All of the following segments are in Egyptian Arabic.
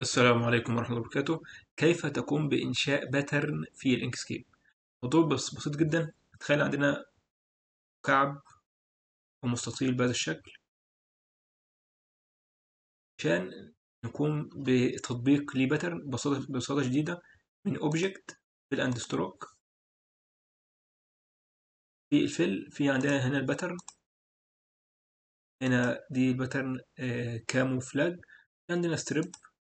السلام عليكم ورحمة الله وبركاته كيف تقوم بإنشاء باترن في الإنكسكيب موضوع بس بسيط جدا تخيل عندنا كعب ومستطيل بهذا الشكل عشان نقوم بتطبيق لباترن ببساطة ببساطة شديدة من اوبجكت فيل اند ستروك في الفيل في عندنا هنا الباترن هنا دي باترن كامو فلاج عندنا ستريب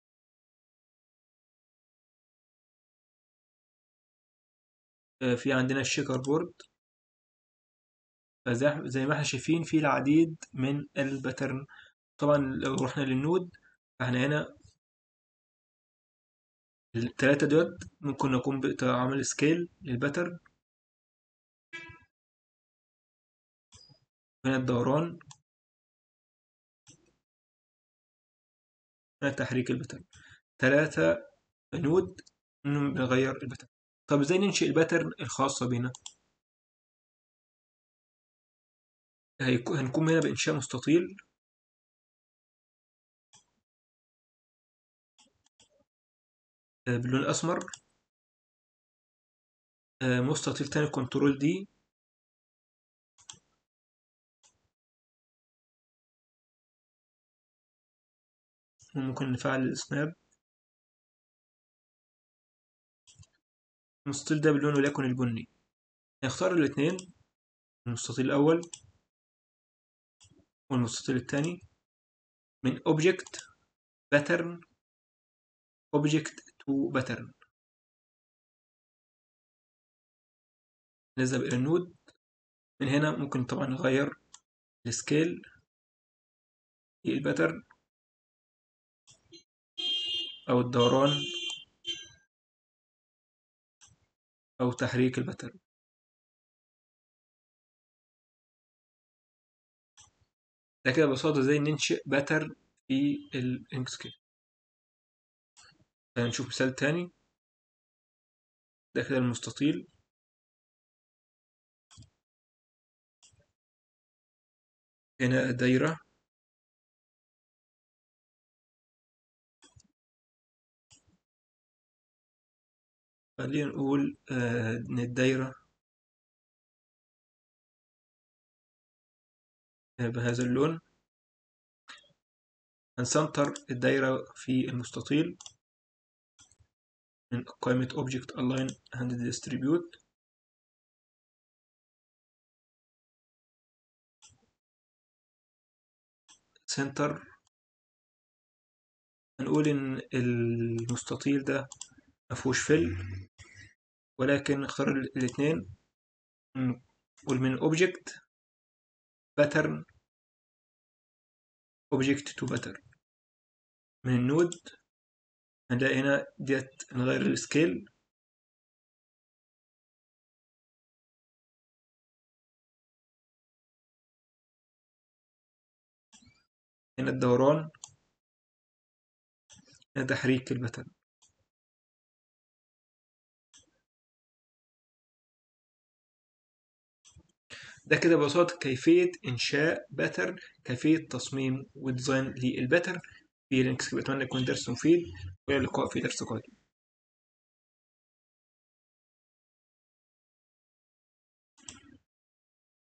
في عندنا الشيكر بورد فزي ما احنا شايفين في العديد من الباترن طبعا لو رحنا للنود فاحنا هنا التلاتة دول ممكن نقوم بعمل سكيل للباترن هنا الدوران هنا تحريك الباترن تلاتة نود بنغير الباترن طب ازاي ننشئ الباترن الخاصة بينا هنقوم هنا بإنشاء مستطيل باللون الأسمر مستطيل تاني كنترول دي وممكن نفعل السناب المستطيل ده باللون وليكن البني نختار الاثنين المستطيل الأول والمستطيل الثاني من Object Pattern Object to Pattern نذهب إلى النود من هنا ممكن طبعا نغير السكيل في الباترن أو الدوران أو تحريك الباترن ده كده ببساطة ازاي ننشئ باترن في الانكسكيب نشوف مثال تاني ده كده المستطيل هنا دايرة خلينا نقول آه إن الدايرة بهذا اللون هنسنتر الدايرة في المستطيل من قائمة Object Align and Distribute سنتر هنقول إن المستطيل ده مفهوش فيل ولكن نختار الاتنين نقول من Object Pattern Object to Pattern من النود هنلاقي هنا ديت نغير السكيل هنا الدوران هنا تحريك الباترن ده كده ببساطة كيفية إنشاء باترن كيفية تصميم وديزاين للباترن في لينكس أتمنى يكون درس مفيد وإلى اللقاء في درس قادم